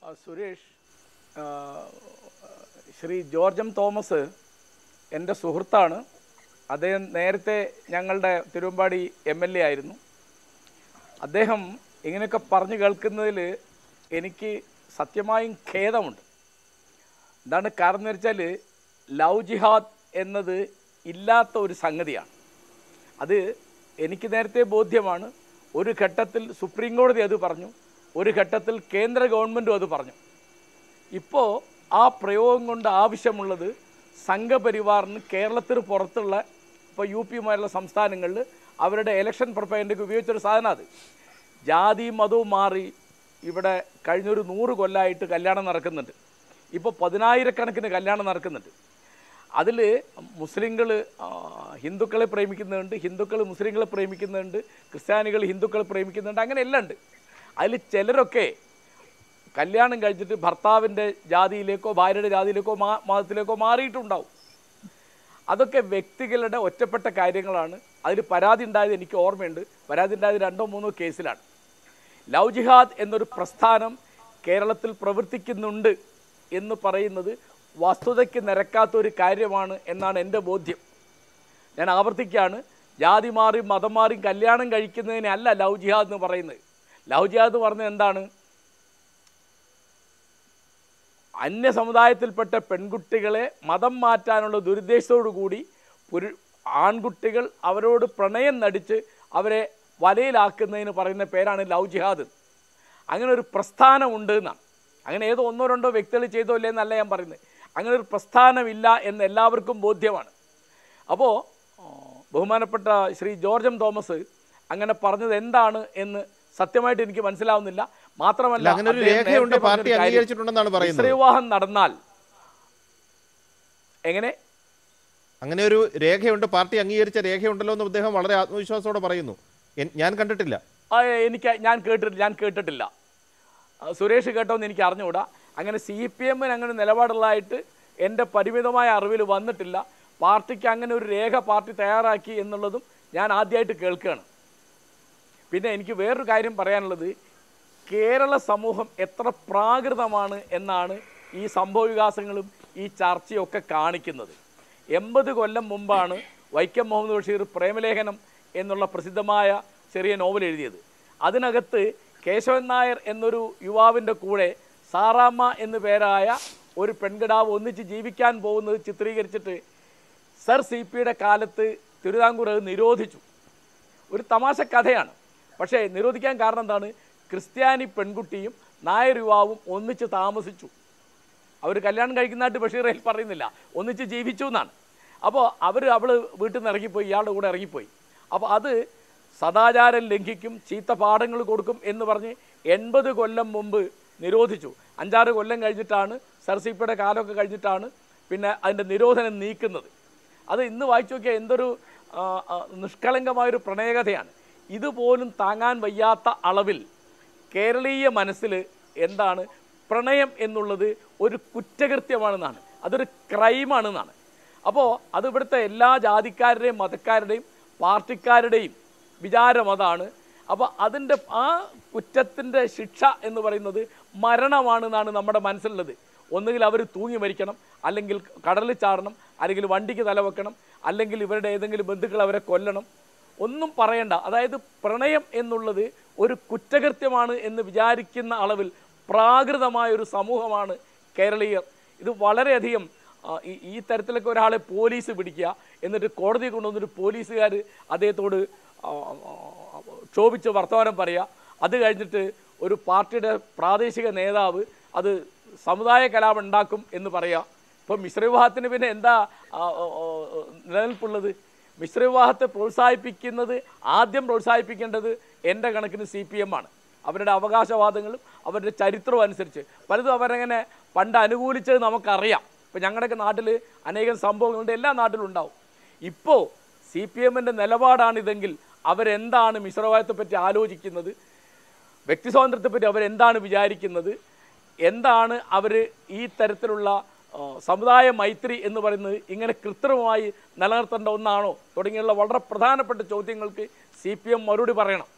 ആ, സുരേഷ് ആ, Shri George M Thomas എൻ്റെ സുഹൃത്താണ് അദ്ദേഹം നേരത്തെ ഞങ്ങളുടെ തിരുവമ്പാടി എം എൽ എ ആയിരുന്നു അദ്ദേഹം ഇങ്ങനെയൊക്കെ പറഞ്ഞു കേൾക്കുന്നതിൽ എനിക്ക് സത്യമായും ഖേദമുണ്ട് എന്താണ് കാരണം എന്ന് വെച്ചാൽ ലവ് ജിഹാദ് എന്നത് ഇല്ലാത്ത ഒരു സംഗതിയാണ് അത് എനിക്ക് നേരത്തെ ബോധ്യമാണ് ഒരു ഘട്ടത്തിൽ സുപ്രീം കോടതി അത് പറഞ്ഞു ഒരു ഘട്ടത്തിൽ കേന്ദ്ര ഗവൺമെൻറ്റും അത് പറഞ്ഞു ഇപ്പോൾ ആ പ്രയോഗം കൊണ്ട് ആവശ്യമുള്ളത് സംഘപരിവാറിന് കേരളത്തിന് പുറത്തുള്ള ഇപ്പോൾ യു പിയുമായുള്ള സംസ്ഥാനങ്ങളിൽ അവരുടെ ഇലക്ഷൻ പ്രിപ്പയറിൻ്റെക്ക് ഉപയോഗിച്ചൊരു സാധനം അത് ജാതിയും മതവും മാറി ഇവിടെ കഴിഞ്ഞൊരു നൂറ് കൊല്ലമായിട്ട് കല്യാണം നടക്കുന്നുണ്ട് ഇപ്പോൾ പതിനായിരക്കണക്കിന് കല്യാണം നടക്കുന്നുണ്ട് അതിൽ മുസ്ലിങ്ങൾ ഹിന്ദുക്കളെ പ്രേമിക്കുന്നുണ്ട് ഹിന്ദുക്കൾ മുസ്ലിങ്ങളെ പ്രേമിക്കുന്നുണ്ട് ക്രിസ്ത്യാനികൾ ഹിന്ദുക്കളെ പ്രേമിക്കുന്നുണ്ട് അങ്ങനെ എല്ലാം ഉണ്ട് അതിൽ ചിലരൊക്കെ കല്യാണം കഴിച്ചിട്ട് ഭർത്താവിൻ്റെ ജാതിയിലേക്കോ ഭാര്യയുടെ ജാതിയിലേക്കോ മാ മതത്തിലേക്കോ മാറിയിട്ടുണ്ടാവും അതൊക്കെ വ്യക്തികളുടെ ഒറ്റപ്പെട്ട കാര്യങ്ങളാണ് അതിൽ പരാതി ഉണ്ടായത് എനിക്ക് ഓർമ്മയുണ്ട് പരാതി ഉണ്ടായത് രണ്ടോ മൂന്നോ കേസിലാണ് ലവ് ജിഹാദ് എന്നൊരു പ്രസ്ഥാനം കേരളത്തിൽ പ്രവർത്തിക്കുന്നുണ്ട് എന്ന് പറയുന്നത് വസ്തുതയ്ക്ക് നിരക്കാത്ത ഒരു കാര്യമാണ് എന്നാണ് എൻ്റെ ബോധ്യം ഞാൻ ആവർത്തിക്കുകയാണ് ജാതി മാറിയും മതം മാറിയും കല്യാണം കഴിക്കുന്നതിനല്ല ലവ് ജിഹാദ് എന്ന് പറയുന്നത് ലവ് ജിഹാദ് എന്ന് പറഞ്ഞത് എന്താണ് അന്യ സമുദായത്തിൽപ്പെട്ട പെൺകുട്ടികളെ മതം മാറ്റാനുള്ള ദുരുദ്ദേശത്തോടു കൂടി പുരു ആൺകുട്ടികൾ അവരോട് പ്രണയം നടിച്ച് അവരെ വലയിലാക്കുന്നതിന് പറയുന്ന പേരാണ് ലവ് ജിഹാദ് അങ്ങനെ ഒരു പ്രസ്ഥാനം ഉണ്ട് എന്നാണ് അങ്ങനെ ഏതോ ഒന്നോ രണ്ടോ വ്യക്തികൾ ചെയ്തോ ഇല്ലേ എന്നല്ല ഞാൻ പറയുന്നത് അങ്ങനെ ഒരു പ്രസ്ഥാനമില്ല എന്ന് എല്ലാവർക്കും ബോധ്യമാണ് അപ്പോൾ ബഹുമാനപ്പെട്ട ശ്രീ ജോർജ് എം തോമസ് അങ്ങനെ പറഞ്ഞത് എന്താണ് എന്ന് സത്യമായിട്ട് എനിക്ക് മനസ്സിലാവുന്നില്ല മാത്രമല്ല അല്ല, അങ്ങനെ ഒരു അദ്ദേഹം രേഖയുണ്ട്, നേരത്തെ പാർട്ടി പറഞ്ഞൊരു കാര്യം, അംഗീകരിച്ചിട്ടുണ്ടെന്നാണ് പറയുന്നത്. മിശ്രവിവാഹം നടന്നാൽ എങ്ങനെ അങ്ങനെ ഒരു രേഖയുണ്ട് പാർട്ടി അംഗീകരിച്ച രേഖയുണ്ടല്ലോ എന്ന് അദ്ദേഹം വളരെ ആത്മവിശ്വാസത്തോടെ പറയുന്നു എൻ- ഞാൻ കണ്ടിട്ടില്ല ആ, എനിക്ക് ഞാൻ കേട്ടിട്ടില്ല ഞാൻ കേട്ടിട്ടില്ല ആ, സുരേഷ് കേട്ടോന്ന് എനിക്ക് അറിഞ്ഞുകൂടാ അങ്ങനെ സി പി എമ്മിന് അങ്ങനെ നിലപാടുള്ളതായിട്ട് എൻ്റെ പരിമിതമായ അറിവിൽ വന്നിട്ടില്ല പാർട്ടിക്ക് അങ്ങനെ ഒരു രേഖ പാർട്ടി തയ്യാറാക്കി എന്നുള്ളതും ഞാൻ ആദ്യമായിട്ട് കേൾക്കുകയാണ് പിന്നെ എനിക്ക് വേറൊരു കാര്യം പറയാനുള്ളത് കേരള സമൂഹം എത്ര പ്രാകൃതമാണ് എന്നാണ് ഈ സംഭവ വികാസങ്ങളും ഈ ചർച്ചയൊക്കെ കാണിക്കുന്നത് എൺപത് കൊല്ലം മുമ്പാണ് വൈക്കം മുഹമ്മദ് ബഷീർ പ്രേമലേഖനം എന്നുള്ള പ്രസിദ്ധമായ ചെറിയ നോവൽ എഴുതിയത് അതിനകത്ത് കേശവൻ നായർ എന്നൊരു യുവാവിൻ്റെ കൂടെ സാറാമ്മ എന്നു പേരായ ഒരു പെൺകിടാവ് ഒന്നിച്ച് ജീവിക്കാൻ പോകുന്നത് ചിത്രീകരിച്ചിട്ട് സർ സി പിയുടെ കാലത്ത് തിരുവിതാംകൂർ അത് നിരോധിച്ചു ഒരു തമാശ കഥയാണ് പക്ഷേ നിരോധിക്കാൻ കാരണം എന്താണ് ക്രിസ്ത്യാനി പെൺകുട്ടിയും നായർ യുവാവും ഒന്നിച്ച് താമസിച്ചു അവർ കല്യാണം കഴിക്കുന്നതായിട്ട് ബഷീറയിൽ പറയുന്നില്ല ഒന്നിച്ച് ജീവിച്ചു എന്നാണ് അപ്പോൾ അവർ അവൾ വീട്ടിൽ നിന്ന് ഇറങ്ങിപ്പോയി ഇയാളുടെ കൂടെ ഇറങ്ങിപ്പോയി അപ്പോൾ അത് സദാചാരം ലംഘിക്കും ചീത്ത പാഠങ്ങൾ കൊടുക്കും എന്ന് പറഞ്ഞ് എൺപത് കൊല്ലം മുമ്പ് നിരോധിച്ചു അഞ്ചാറ് കൊല്ലം കഴിഞ്ഞിട്ടാണ് സർസിപ്പയുടെ കാലമൊക്കെ കഴിഞ്ഞിട്ടാണ് പിന്നെ അതിൻ്റെ നിരോധനം നീക്കുന്നത് അത് ഇന്ന് വായിച്ചു നോക്കിയാൽ എന്തൊരു ആ, ആ, നിഷ്കളങ്കമായൊരു പ്രണയകഥയാണ് ഇതുപോലും താങ്ങാൻ വയ്യാത്ത അളവിൽ കേരളീയ മനസ്സിൽ എന്താണ് പ്രണയം എന്നുള്ളത് ഒരു കുറ്റകൃത്യമാണെന്നാണ് അതൊരു ക്രൈമാണെന്നാണ് അപ്പോൾ അത് ഇവിടുത്തെ എല്ലാ ജാതിക്കാരുടെയും മതക്കാരുടെയും പാർട്ടിക്കാരുടെയും വിചാരം അതാണ് അപ്പോൾ അതിൻ്റെ ആ കുറ്റത്തിൻ്റെ ശിക്ഷ എന്ന് പറയുന്നത് മരണമാണെന്നാണ് നമ്മുടെ മനസ്സിലുള്ളത് ഒന്നുകിൽ അവർ തൂങ്ങി മരിക്കണം അല്ലെങ്കിൽ കടലിൽ ചാടണം അല്ലെങ്കിൽ വണ്ടിക്ക് തലവെക്കണം അല്ലെങ്കിൽ ഇവരുടെ ഏതെങ്കിലും ബന്ധുക്കൾ അവരെ കൊല്ലണം ഒന്നും പറയണ്ട അതായത് പ്രണയം എന്നുള്ളത് ഒരു കുറ്റകൃത്യമാണ് എന്ന് വിചാരിക്കുന്ന അളവിൽ പ്രാകൃതമായ ഒരു സമൂഹമാണ് കേരളീയർ ഇത് വളരെയധികം ആ, ഈ ഈ തരത്തിലൊക്കെ ഒരാളെ പോലീസ് പിടിക്കുക എന്നിട്ട് കോടതി കൊണ്ടുവന്നിട്ട് പോലീസുകാർ അദ്ദേഹത്തോട് ആ, ആ, ക്ഷോഭിച്ച് വർത്തമാനം പറയുക അത് കഴിഞ്ഞിട്ട് ഒരു പാർട്ടിയുടെ പ്രാദേശിക നേതാവ് അത് സമുദായ കലാപം ഉണ്ടാക്കും എന്ന് പറയുക ഇപ്പം മിശ്രവിവാഹത്തിന് പിന്നെ എന്താ ആ, ആ, ആ, നിലനിൽപ്പുള്ളത് മിശ്രവിവാഹത്തെ പ്രോത്സാഹിപ്പിക്കുന്നത് ആദ്യം പ്രോത്സാഹിപ്പിക്കേണ്ടത് എൻ്റെ കണക്കിന് സി പി എം ആണ് അവരുടെ അവകാശവാദങ്ങളും അവരുടെ ചരിത്രവും അനുസരിച്ച് പലതും അവരങ്ങനെ പണ്ട് അനുകൂലിച്ചത് നമുക്കറിയാം ഇപ്പം ഞങ്ങളുടെയൊക്കെ നാട്ടിൽ അനേകം സംഭവങ്ങളുണ്ട് എല്ലാ നാട്ടിലും ഉണ്ടാവും ഇപ്പോൾ സി പി എമ്മിൻ്റെ നിലപാടാണിതെങ്കിൽ അവരെന്താണ് മിശ്രവാദത്തെപ്പറ്റി ആലോചിക്കുന്നത് വ്യക്തി സ്വാതന്ത്ര്യത്തെപ്പറ്റി അവരെന്താണ് വിചാരിക്കുന്നത് എന്താണ് അവർ ഈ തരത്തിലുള്ള ആ, സമുദായ മൈത്രി എന്ന് പറയുന്നത് ഇങ്ങനെ കൃത്രിമമായി നിലനിർത്തേണ്ട ഒന്നാണോ തുടങ്ങിയുള്ള വളരെ പ്രധാനപ്പെട്ട ചോദ്യങ്ങൾക്ക് സി പി എം മറുപടി പറയണം